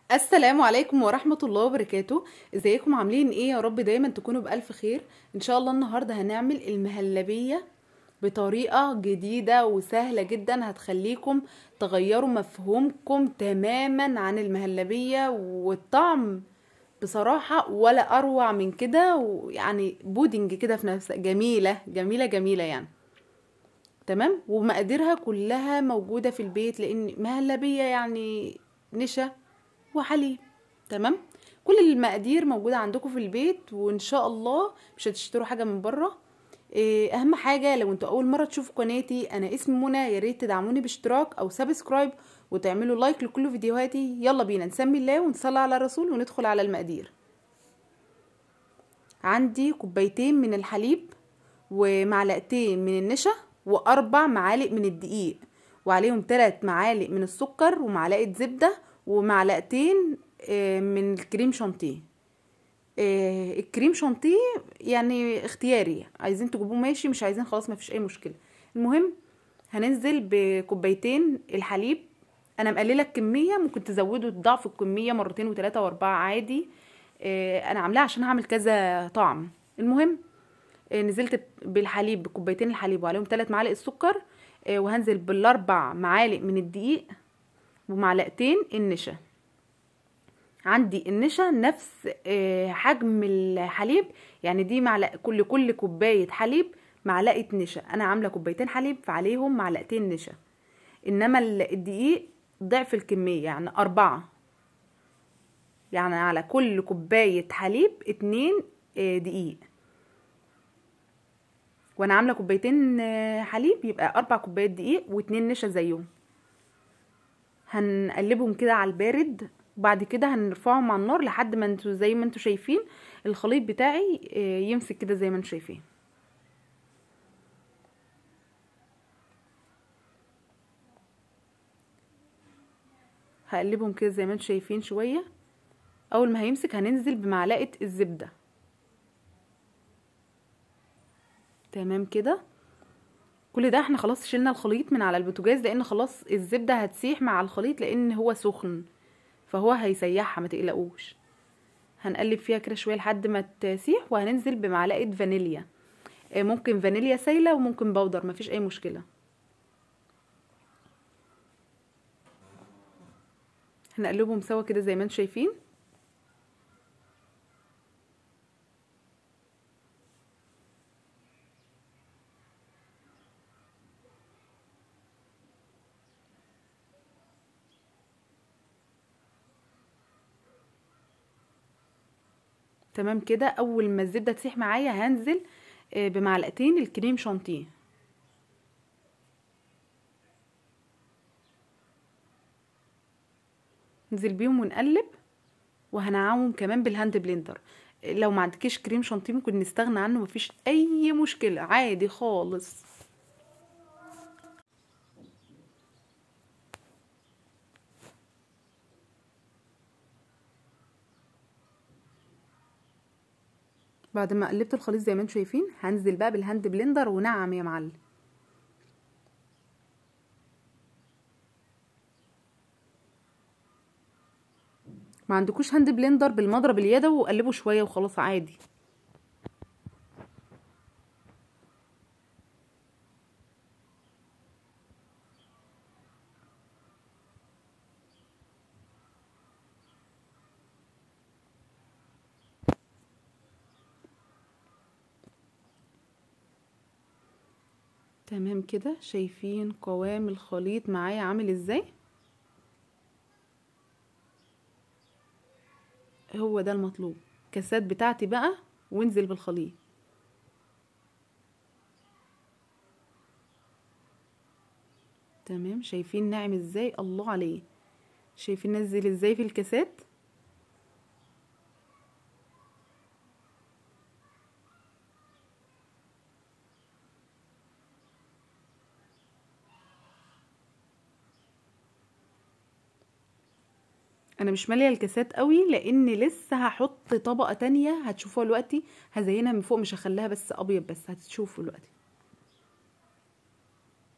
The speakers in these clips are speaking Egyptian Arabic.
السلام عليكم ورحمة الله وبركاته ازيكم عاملين ايه يا رب دايما تكونوا بألف خير ان شاء الله النهاردة هنعمل المهلبية بطريقة جديدة وسهلة جدا هتخليكم تغيروا مفهومكم تماما عن المهلبية والطعم بصراحة ولا أروع من كده ويعني بودنج كده في نفسها جميلة جميلة جميلة يعني تمام ومقاديرها كلها موجودة في البيت لأن مهلبية يعني نشا وحليب تمام كل المقادير موجودة عندكم في البيت وإن شاء الله مش هتشتروا حاجة من بره إيه، أهم حاجة لو انتوا أول مرة تشوفوا قناتي أنا اسمي منى يا ريت تدعموني باشتراك أو سبسكرايب وتعملوا لايك لكل فيديوهاتي يلا بينا نسمي الله ونصلي على الرسول وندخل على المقادير عندي كوبايتين من الحليب ومعلقتين من النشا واربع معالق من الدقيق وعليهم ثلاث معالق من السكر ومعلقه زبده ومعلقتين آه، من الكريم شانتيه آه، الكريم شانتيه يعني اختياري عايزين تجيبوه ماشي مش عايزين خلاص مفيش اي مشكله المهم هننزل بكوبايتين الحليب انا مقلله الكميه ممكن تزودوا ضعف الكميه مرتين وثلاثه واربعه عادي آه، انا عاملاها عشان هعمل كذا طعم المهم آه، نزلت بالحليب بكوبايتين الحليب وعليهم ثلاث معالق السكر آه، وهنزل بالاربع معالق من الدقيق ومعلقتين النشا عندي النشا نفس آه، حجم الحليب يعني دي معلقه كل كل كوبايه حليب معلقه نشا انا عامله كوبايتين حليب فعليهم معلقتين نشا انما ال- الدقيق ضعف الكميه يعني اربعه يعني على كل كوبايه حليب اتنين آه، دقيق وانا عامله كوبايتين آه، حليب يبقى اربع كوبايات دقيق واتنين نشا زيهم هنقلبهم كده على البارد وبعد كده هنرفعهم على النار لحد ما انتوا زي ما انتوا شايفين الخليط بتاعي آه، يمسك كده زي ما انتوا شايفين هقلبهم كده زي ما انتوا شايفين شويه اول ما هيمسك هننزل بمعلقه الزبده تمام كده كل ده احنا خلاص شلنا الخليط من على البوتاجاز لان خلاص الزبده هتسيح مع الخليط لان هو سخن فهو هيسيحها ما تقلقوش هنقلب فيها كده شويه لحد ما تسيح وهننزل بمعلقه فانيليا آه، ممكن فانيليا سايله وممكن بودر مفيش اي مشكله هنقلبهم سوا كده زي ما انتم شايفين تمام كده اول ما الزبده تسيح معايا هنزل آه، بمعلقتين الكريم شانتيه ننزل بيهم ونقلب وهنعاوم كمان بالهاند بلندر لو ما عندكيش كريم شانتيه ممكن نستغنى عنه مفيش اي مشكله عادي خالص بعد ما قلبت الخليط زي ما انتم شايفين هنزل بقى بالهاند بلندر ونعم يا معلم ما عندكوش هاند بلندر بالمضرب اليدوي وقلبوا شويه وخلاص عادي تمام كده شايفين قوام الخليط معايا عامل ازاي هو ده المطلوب كاسات بتاعتي بقى وانزل بالخليط تمام شايفين ناعم ازاي الله عليه شايفين نزل ازاي في الكاسات انا مش ماليه الكاسات قوي لان لسه هحط طبقه تانية هتشوفوها دلوقتي هزينها من فوق مش هخليها بس ابيض بس هتشوفوا دلوقتي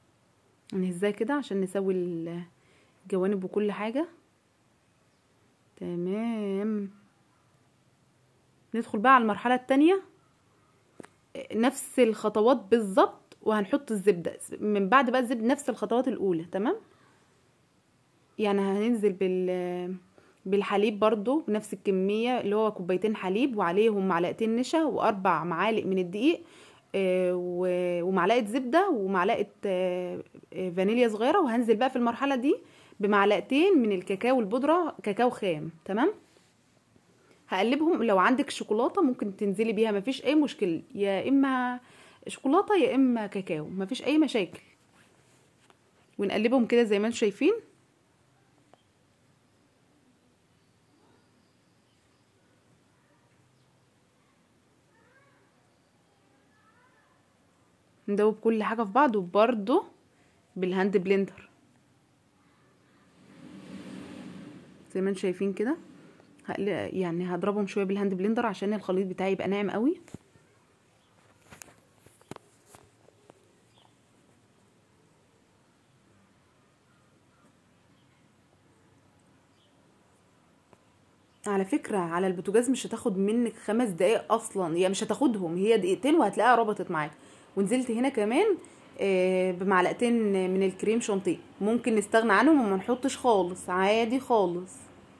نهزها كده عشان نسوي الجوانب وكل حاجه تمام ندخل بقى على المرحله التانية نفس الخطوات بالظبط وهنحط الزبده من بعد بقى الزبده نفس الخطوات الاولى تمام يعني هننزل بال بالحليب برضو بنفس الكمية اللي هو كوبايتين حليب وعليهم معلقتين نشا واربع معالق من الدقيق آه، و- ومعلقة زبدة ومعلقة آه، آه، فانيليا صغيرة وهنزل بقى في المرحلة دي بمعلقتين من الكاكاو البودرة كاكاو خام تمام هقلبهم لو عندك شوكولاتة ممكن تنزلي بيها مفيش اي مشكلة يا اما شوكولاتة يا اما كاكاو مفيش اي مشاكل ونقلبهم كده زي ما انتم شايفين ندوب كل حاجة في بعض وبرضه بالهاند بلندر زي ما انتم شايفين كده هقل- يعني هضربهم شويه بالهاند بلندر عشان الخليط بتاعي يبقى ناعم قوي على فكرة على البوتاجاز مش هتاخد منك خمس دقايق اصلا هي مش هتاخدهم هي دقيقتين وهتلاقيها ربطت معاك ونزلت هنا كمان آه، بمعلقتين من الكريم شانتيه ممكن نستغنى عنهم وما نحطش خالص عادي خالص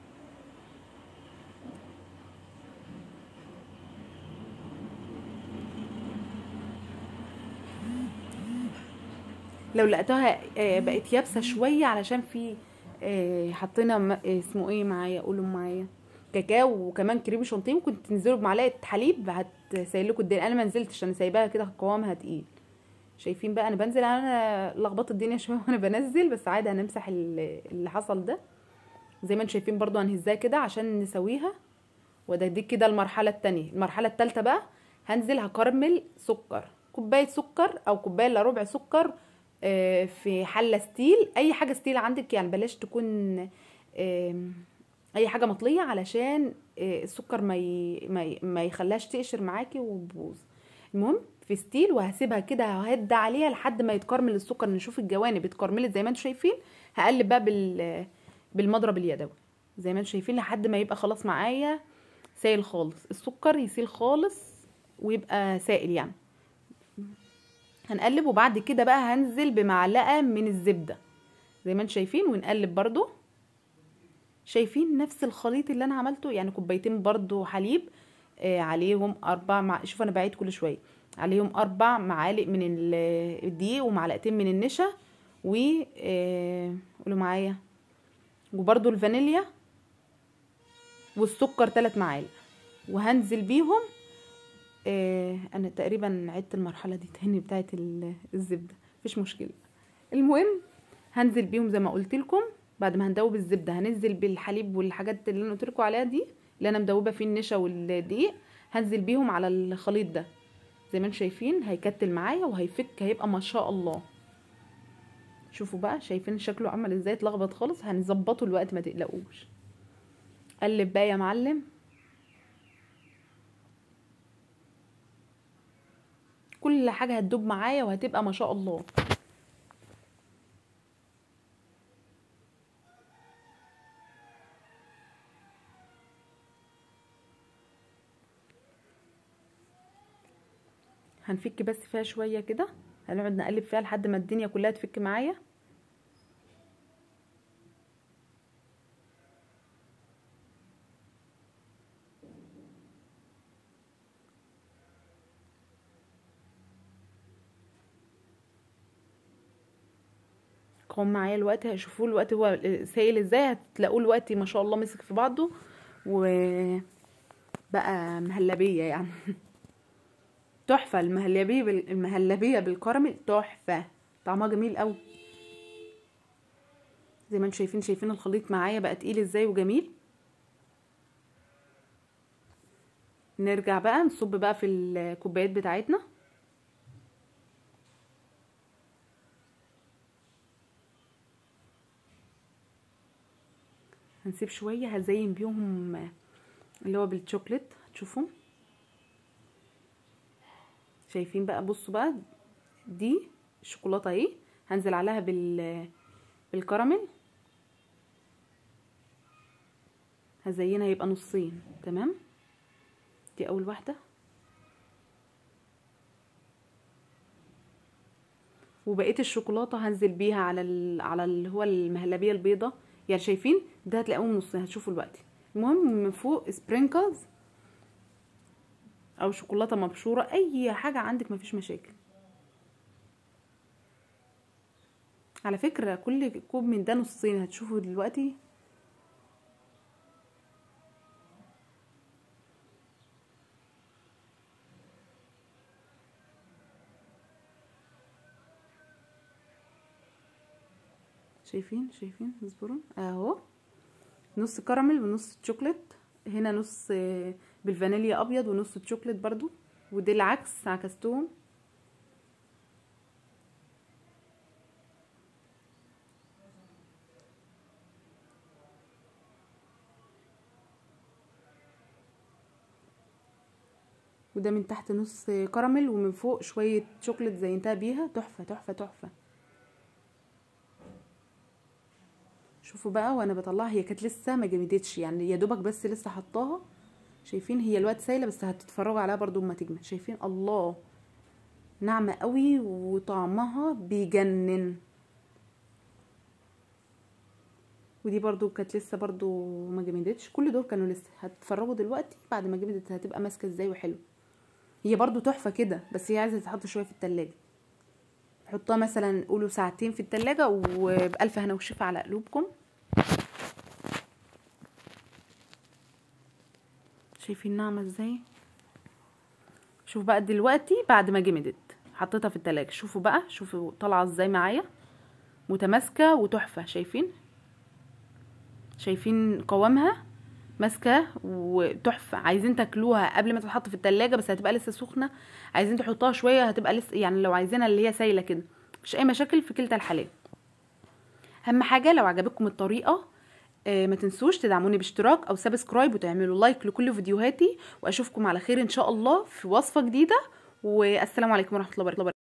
لو لقيتها آه، بقت يابسه شويه علشان في آه، حطينا م- آه، اسمه ايه معايا قولوا معايا كاكاو وكمان كريم شانتيه ممكن تنزلوا بمعلقه حليب هتسيل لكم الدنيا انا ما نزلتش انا سايباها كده قوامها تقيل شايفين بقى انا بنزل انا لخبطت الدنيا شويه وانا بنزل بس عادي هنمسح ال- اللي حصل ده زي ما انتم شايفين برضو هنهزها كده عشان نسويها وده دي كده المرحله التانية المرحله التالتة بقى هنزل هكرمل سكر كوبايه سكر او كوبايه الا ربع سكر آه، في حله ستيل اي حاجه ستيل عندك يعني بلاش تكون آم، اي حاجه مطليه علشان آه، السكر ما ي... ما, ي... ما يخليهاش تقشر معاكي وتبوظ المهم في ستيل وهسيبها كده ههد عليها لحد ما يتكرمل السكر نشوف الجوانب اتكرملت زي ما انتم شايفين هقلب بقى بال بالمضرب اليدوي زي ما انتم شايفين لحد ما يبقى خلاص معايا سائل خالص السكر يسيل خالص ويبقى سائل يعني هنقلب وبعد كده بقى هنزل بمعلقه من الزبده زي ما انتم شايفين ونقلب برضو شايفين نفس الخليط اللي انا عملته يعني كوبايتين برضو حليب آه عليهم اربع مع... شوف انا بعيد كل شويه عليهم اربع معالق من ال- الدقيق ومعلقتين من النشا و آه، قولوا معايا وبرضو الفانيليا والسكر ثلاث معالق وهنزل بيهم آه انا تقريبا عدت المرحله دي تاني بتاعت ال- الزبده مفيش مشكله المهم هنزل بيهم زي ما قلت لكم بعد ما هندوب الزبده هننزل بالحليب والحاجات اللي انا قلت لكم عليها دي اللي انا مدوبه فيه النشا والدقيق هنزل بيهم على الخليط ده زي ما انتم شايفين هيكتل معايا وهيفك هيبقى ما شاء الله شوفوا بقى شايفين شكله عمل ازاي اتلخبط خالص هنظبطه الوقت ما تقلقوش قلب بقى يا معلم كل حاجه هتدوب معايا وهتبقى ما شاء الله هنفك بس فيها شويه كده هنقعد نقلب فيها لحد ما الدنيا كلها تفك معايا قوم معايا الوقت هشوفوه الوقت هو سايل ازاي هتلاقوه الوقت ما شاء الله مسك في بعضه و بقى مهلبيه يعني تحفه المهلبيه بال... المهلبيه بالكراميل تحفه طعمها جميل قوي زي ما انتم شايفين شايفين الخليط معايا بقى تقيل ازاي وجميل نرجع بقى نصب بقى في الكوبايات بتاعتنا هنسيب شويه هزين بيهم اللي هو بالشوكليت هتشوفوا شايفين بقى بصوا بقى دي الشوكولاته اهي هنزل عليها بال بالكراميل هزينها يبقى نصين تمام دي اول واحده وبقيه الشوكولاته هنزل بيها على ال... على اللي هو المهلبيه البيضه يعني شايفين ده هتلاقوهم نصين هتشوفوا دلوقتي المهم من فوق سبرينكلز او شوكولاته مبشوره اي حاجه عندك مفيش مشاكل على فكره كل كوب من ده نصين هتشوفوا دلوقتي شايفين شايفين اصبروا اهو نص كراميل ونص شوكليت هنا نص بالفانيليا ابيض ونص شوكليت برضو ودي العكس عكستهم وده من تحت نص كراميل ومن فوق شوية شوكليت زينتها بيها تحفة تحفة تحفة شوفوا بقى وانا بطلعها هي كانت لسه ما جمدتش يعني يا دوبك بس لسه حطاها شايفين هي الوقت سايله بس هتتفرجوا عليها برضو اما تجمد شايفين الله ناعمه قوي وطعمها بيجنن ودي برضو كانت لسه برضو ما جمدتش كل دول كانوا لسه هتتفرجوا دلوقتي بعد ما جمدت هتبقى ماسكه ازاي وحلو هي برضو تحفه كده بس هي عايزه تتحط شويه في التلاجة حطها مثلا قولوا ساعتين في التلاجة وبألف هنا وشفا على قلوبكم شايفين ناعمة ازاي شوفوا بقى دلوقتي بعد ما جمدت حطيتها في التلاجة شوفوا بقى شوفوا طالعة ازاي معايا متماسكة وتحفة شايفين شايفين قوامها ماسكه وتحفه عايزين تاكلوها قبل ما تتحط في التلاجة بس هتبقى لسه سخنه عايزين تحطوها شويه هتبقى لسه يعني لو عايزينها اللي هي سايله كده مفيش اي مشاكل في كلتا الحالات اهم حاجه لو عجبتكم الطريقه آه ما تنسوش تدعموني باشتراك او سبسكرايب وتعملوا لايك لكل فيديوهاتي واشوفكم على خير ان شاء الله في وصفه جديده والسلام عليكم ورحمه الله وبركاته